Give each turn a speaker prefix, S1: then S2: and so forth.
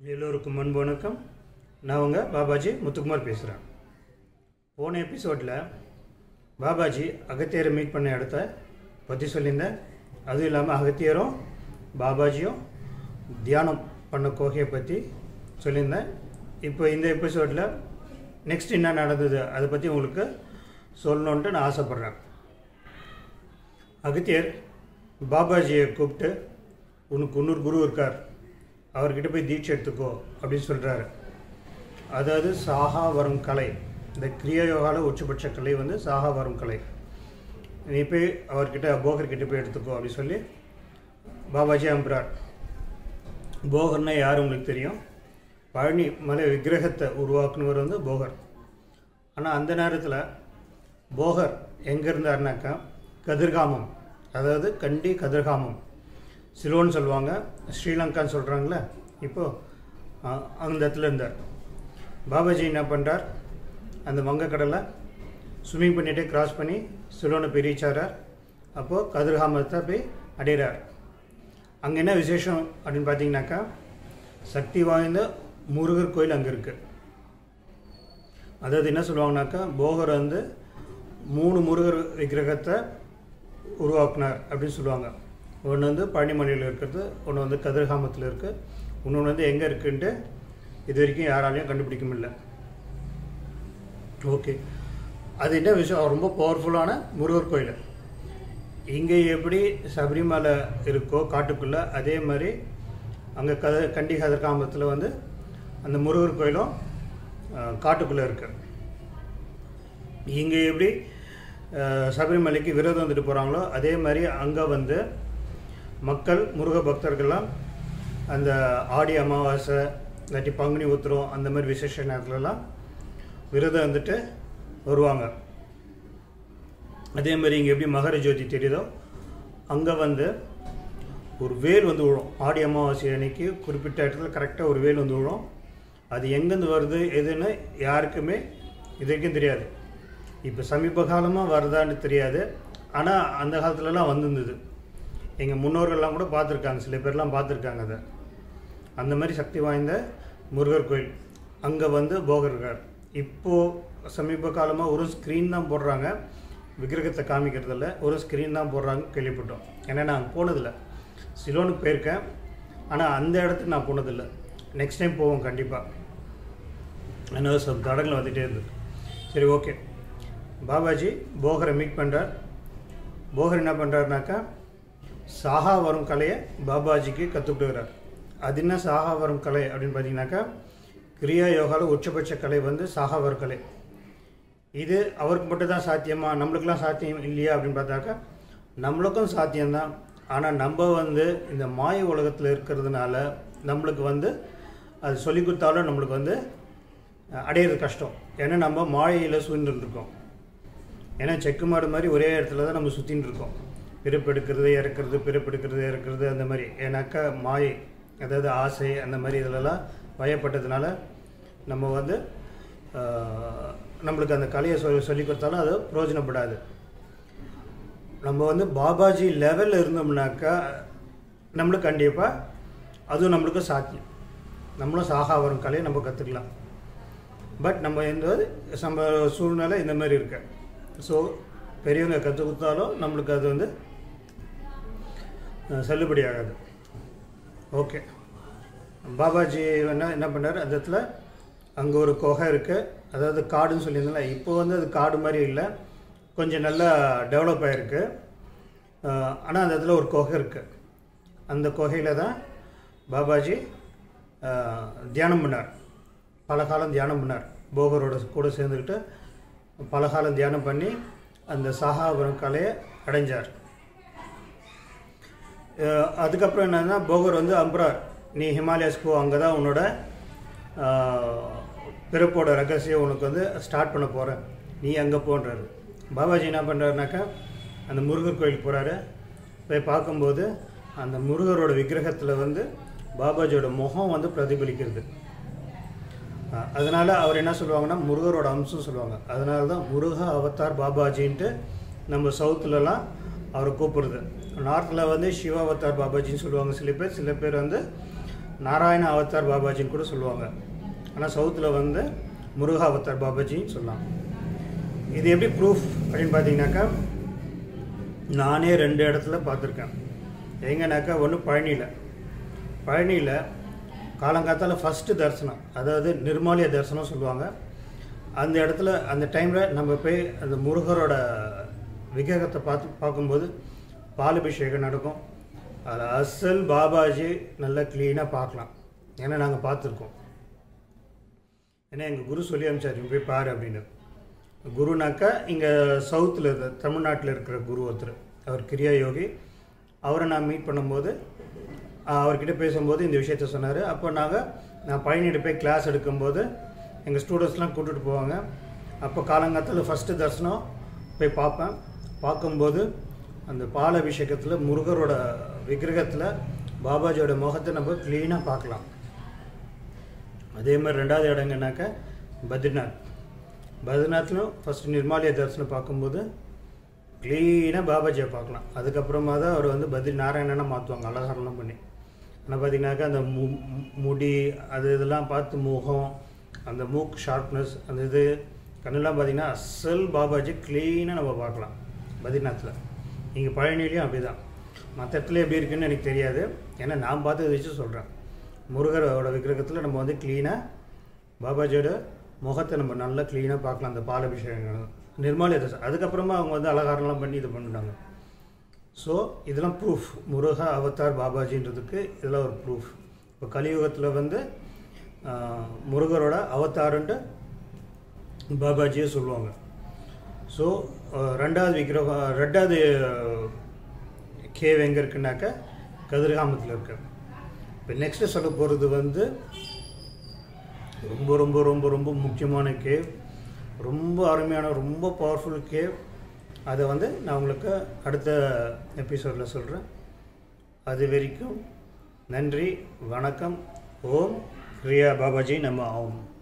S1: எல்லோருக்கும் அன்பு வணக்கம் நான் உங்கள் பாபாஜி முத்துக்குமார் பேசுகிறேன் போன எபிசோடில் பாபாஜி அகத்தியரை மீட் பண்ண இடத்த பற்றி சொல்லியிருந்தேன் அதுவும் இல்லாமல் அகத்தியரும் பாபாஜியும் தியானம் பண்ண கோகையை பற்றி சொல்லியிருந்தேன் இப்போ இந்த எபிசோடில் நெக்ஸ்ட் என்ன நடந்தது அதை பற்றி உங்களுக்கு சொல்லணுன்ட்டு நான் ஆசைப்பட்றேன் அகத்தியர் பாபாஜியை கூப்பிட்டு உனக்கு இன்னொரு குரு இருக்கார் அவர்கிட்ட போய் தீட்சை எடுத்துக்கோ அப்படின்னு சொல்கிறாரு அதாவது சாகா வரும் கலை இந்த கிரியா யோகாவில் உச்சபட்ச கலை வந்து சாகா வரும் கலை நீ போய் அவர்கிட்ட போகர்கிட்ட போய் எடுத்துக்கோ அப்படின்னு சொல்லி பாபாஜி அம்புறார் போகர்னா யார் உங்களுக்கு தெரியும் பழனி மலை விக்கிரகத்தை உருவாக்குனவர் வந்து போகர் ஆனால் அந்த நேரத்தில் போகர் எங்கே இருந்தாருனாக்கா கதிர்காமம் அதாவது கண்டி கதிர்காமம் சிலோன்னு சொல்லுவாங்க ஸ்ரீலங்கான்னு சொல்கிறாங்களே இப்போது அந்த இடத்துல இருந்தார் பாபாஜி என்ன பண்ணுறார் அந்த வங்கக்கடலை ஸ்விம்மிங் பண்ணிகிட்டே கிராஸ் பண்ணி சிலோனை போய் ரீச் ஆகிறார் அப்போது கதிர்காமத்தை போய் அடைகிறார் அங்கே என்ன விசேஷம் அப்படின்னு பார்த்தீங்கன்னாக்கா சக்தி வாய்ந்த முருகர் கோயில் அங்கே இருக்குது அதாவது என்ன சொல்லுவாங்கனாக்கா போகர் வந்து மூணு முருகர் விக்கிரகத்தை உருவாக்குனார் அப்படின்னு சொல்லுவாங்க ஒன்று வந்து பழனிமலையில் இருக்கிறது ஒன்று வந்து கதிர்காமத்தில் இருக்குது இன்னொன்று வந்து எங்கே இருக்குன்ட்டு இது வரைக்கும் யாராலையும் கண்டுபிடிக்க முடியல ஓகே அது என்ன விஷயம் ரொம்ப பவர்ஃபுல்லான முருகர் கோயில் இங்கே எப்படி சபரிமலை இருக்கோ காட்டுக்குள்ளே அதே மாதிரி அங்கே கத கண்டி கதிர்காமத்தில் வந்து அந்த முருகர் கோயிலும் காட்டுக்குள்ளே இருக்கு இங்கே எப்படி அஹ், சபரிமலைக்கு விரதம் வந்துட்டு போகிறாங்களோ அதே மாதிரி அங்கே வந்து மக்கள் முருக பக்தர்கள்லாம் அந்த ஆடி அமாவாசை இல்லாட்டி பங்குனி உத்திரம் அந்த மாதிரி விசேஷ நேரத்துலலாம் விரதம் வந்துட்டு வருவாங்க அதே மாதிரி இங்கே எப்படி மகர ஜோதி தெரியுதோ அங்கே வந்து ஒரு வேல் வந்து விழும் ஆடி அமாவாசை அன்னைக்கு குறிப்பிட்ட இடத்துல கரெக்டாக ஒரு வேல் வந்து விழும் அது எங்கேருந்து வருது எதுன்னு யாருக்குமே இது வரைக்கும் தெரியாது இப்போ சமீப காலமாக வருதான்னு தெரியாது ஆனால் அந்த காலத்துலலாம் வந்திருந்தது எங்கள் முன்னோர்கள்லாம் கூட பார்த்துருக்காங்க சில பேர்லாம் பார்த்துருக்காங்க அதை அந்த மாதிரி சக்தி வாய்ந்த முருகர் கோயில் அங்கே வந்து போகர் இருக்கார் இப்போது சமீப காலமாக ஒரு ஸ்க்ரீன் தான் போடுறாங்க விக்கிரகத்தை காமிக்கிறதில்ல ஒரு ஸ்க்ரீன் தான் போடுறாங்க கேள்விப்பட்டோம் ஏன்னா நான் போனதில்லை சிலோனுக்கு போயிருக்கேன் ஆனால் அந்த இடத்துக்கு நான் போனதில்லை நெக்ஸ்ட் டைம் போவோம் கண்டிப்பாக என்ன சொல் தடங்கள் வந்துகிட்டே இருந்தது சரி ஓகே பாபாஜி போகரை மீட் பண்ணுறார் போகர் என்ன பண்ணுறாருனாக்கா சாகா வரும் கலையை பாபாஜிக்கு கற்றுக்கிட்டுக்கிறார் அது என்ன சாகா வரும் கலை அப்படின்னு பார்த்தீங்கன்னாக்கா கிரியா யோகாவில் உச்சபட்ச கலை வந்து சாகா வரும் கலை இது அவருக்கு மட்டும் தான் சாத்தியமா நம்மளுக்கெல்லாம் சாத்தியம் இல்லையா அப்படின்னு பார்த்தாக்கா நம்மளுக்கும் சாத்தியம்தான் ஆனால் நம்ம வந்து இந்த மாய உலகத்தில் இருக்கிறதுனால நம்மளுக்கு வந்து அது சொல்லி கொடுத்தாலும் நம்மளுக்கு வந்து அஹ், அடையிறது கஷ்டம் ஏன்னா நம்ம மாயையில் சூழ்ந்துட்டு இருக்கோம் ஏன்னா செக்கு மாடு மாதிரி ஒரே இடத்துல தான் நம்ம சுற்றின்னு இருக்கோம் பிறப்பெடுக்கிறது இறக்குறது பிறப்பெடுக்கிறது இறக்குறது அந்த மாதிரி ஏன்னாக்கா மாயை அதாவது ஆசை அந்த மாதிரி இதிலெல்லாம் பயப்பட்டதுனால நம்ம வந்து ஆஹ், நம்மளுக்கு அந்த கலையை சொல்லி சொல்லி கொடுத்தாலும் அது பிரயோஜனப்படாது நம்ம வந்து பாபாஜி லெவலில் இருந்தோம்னாக்கா நம்மளுக்கு கண்டிப்பாக அதுவும் நம்மளுக்கு சாத்தியம் நம்மளும் சாகா வரும் கலையை நம்ம கற்றுக்கலாம் பட் நம்ம இந்த நம்ம சூழ்நிலை இந்த மாதிரி இருக்கு ஸோ பெரியவங்க கற்றுக் கொடுத்தாலும் நம்மளுக்கு அது வந்து அஹ், செல்லுபடி ஆகாது ஓகே பாபாஜி என்ன என்ன பண்ணார் அந்த இடத்துல அங்கே ஒரு குகை இருக்குது அதாவது காடுன்னு சொல்லியிருந்தேன்ல இப்போ வந்து அது காடு மாதிரி இல்லை கொஞ்சம் நல்லா டெவலப் ஆகிருக்கு ஆனால் அந்த இடத்துல ஒரு குகை இருக்குது அந்த குகையில் தான் பாபாஜி அஹ், தியானம் பண்ணார் பல காலம் தியானம் பண்ணார் போகரோட கூட சேர்ந்துக்கிட்டு பல காலம் தியானம் பண்ணி அந்த சாகாபுரம் கலையை அடைஞ்சார் அஹ் அதுக்கப்புறம் என்னன்னா போகர் வந்து அம்புறார் நீ ஹிமாலயஸ் போ அங்கே தான் உன்னோட அஹ், பிறப்போட ரகசியம் உனக்கு வந்து ஸ்டார்ட் பண்ண போகிறேன் நீ அங்கே போன்றாரு பாபாஜி என்ன பண்ணுறாருனாக்கா அந்த முருகர் கோயிலுக்கு போகிறாரு போய் பார்க்கும்போது அந்த முருகரோட விக்கிரகத்தில் வந்து பாபாஜியோட முகம் வந்து பிரதிபலிக்கிறது அஹ் அதனால அவர் என்ன சொல்லுவாங்கன்னா முருகரோட அம்சம் சொல்லுவாங்க அதனால தான் முருக அவதார் பாபாஜின்ட்டு நம்ம சவுத்துலலாம் அவரை கூப்பிடுறது நார்த்தில் வந்து சிவ அவதார் பாபாஜின்னு சொல்லுவாங்க சில பேர் சில பேர் வந்து நாராயண அவதார் பாபாஜின்னு கூட சொல்லுவாங்க ஆனால் சவுத்தில் வந்து முருகா அவதார் பாபாஜின்னு சொல்லலாம் இது எப்படி ப்ரூஃப் அப்படின்னு பார்த்தீங்கன்னாக்கா நானே ரெண்டு இடத்துல பார்த்துருக்கேன் எங்கனாக்கா ஒன்று பழனியில் பழனியில் காலங்காத்தால ஃபஸ்ட்டு தரிசனம் அதாவது நிர்மாலய தரிசனம் சொல்லுவாங்க அந்த இடத்துல அந்த டைமில் நம்ம போய் அந்த முருகரோட விக்கிரகத்தை பார்த்து பார்க்கும்போது பாலபிஷேகம் நடக்கும் அதில் அசல் பாபாஜி நல்லா க்ளீனாக பார்க்கலாம் ஏன்னா நாங்கள் பார்த்துருக்கோம் ஏன்னா எங்கள் குரு சொல்லி அனுப்பிச்சார் "நீ போய் பாரு அப்படின்னு குருனாக்கா இங்கே சவுத்தில் தமிழ்நாட்டில் இருக்கிற குரு ஒருத்தர் அவர் கிரியா யோகி அவரை நான் மீட் பண்ணும்போது ஆஹ், அவர்கிட்ட பேசும்போது இந்த விஷயத்த சொன்னார் அப்போ நாங்கள் நான் பழனிட்டு போய் கிளாஸ் எடுக்கும்போது எங்கள் ஸ்டூடெண்ட்ஸ்லாம் கூட்டிகிட்டு போவாங்க அப்போ காலங்காலத்தில் ஃபஸ்ட்டு தரிசனம் போய் பார்ப்பேன் பார்க்கும்போது அந்த பால் அபிஷேகத்தில் முருகரோட விக்கிரகத்தில் பாபாஜியோட முகத்தை நம்ம க்ளீனாக பார்க்கலாம் அதே மாதிரி ரெண்டாவது இடங்கனாக்கா பத்ரிநாத் பத்ரிநாத்லையும் ஃபஸ்ட்டு நிர்மாலய தரிசனம் பார்க்கும்போது க்ளீனாக பாபாஜியை பார்க்கலாம் அதுக்கப்புறமா தான் அவர் வந்து பத்ரி நாராயணனை மாற்றுவாங்க அலங்காரம்லாம் பண்ணி ஆனால் பார்த்தீங்கன்னாக்கா அந்த மு மு- முடி அது இதெல்லாம் பார்த்து முகம் அந்த மூக் ஷார்ப்னஸ் அந்த இது கண்ணெல்லாம் பார்த்தீங்கன்னா அசல் பாபாஜி க்ளீனாக நம்ம பார்க்கலாம் பத்ரிநாத்தில் இங்கே பழனிலையும் அப்படி தான் மற்ற இடத்துல எப்படி இருக்குன்னு எனக்கு தெரியாது ஏன்னா நான் பார்த்ததை வச்சு சொல்கிறேன் முருகரோட விக்கிரகத்தில் நம்ம வந்து க்ளீனாக பாபாஜியோட முகத்தை நம்ம நல்லா க்ளீனாக பார்க்கலாம் அந்த பாலபிஷேகங்கள் நிர்மாலய தசை அதுக்கப்புறமா அவங்க வந்து அலங்காரம்லாம் பண்ணி இது பண்ணிட்டாங்க ஸோ இதெல்லாம் ப்ரூஃப் முருகா அவதார் பாபாஜின்றதுக்கு இதெல்லாம் ஒரு ப்ரூஃப் இப்போ கலியுகத்தில் வந்து ஆஹ், முருகரோட அவதாருன்ட்டு பாபாஜியே சொல்லுவாங்க ஸோ ரெண்டாவது விக்கிரகம் ரெண்டாவது கேவ் எங்கே இருக்குன்னாக்கா கதிர்காமத்தில் இருக்கு இப்போ நெக்ஸ்ட்டு சொல்ல போகிறது வந்து ரொம்ப ரொம்ப ரொம்ப ரொம்ப முக்கியமான கேவ் ரொம்ப அருமையான ரொம்ப பவர்ஃபுல் கேவ் அதை வந்து நான் உங்களுக்கு அடுத்த எபிசோடில் சொல்கிறேன் அது வரைக்கும் நன்றி வணக்கம் ஓம் கிரியா பாபாஜி நம்ம ஓம்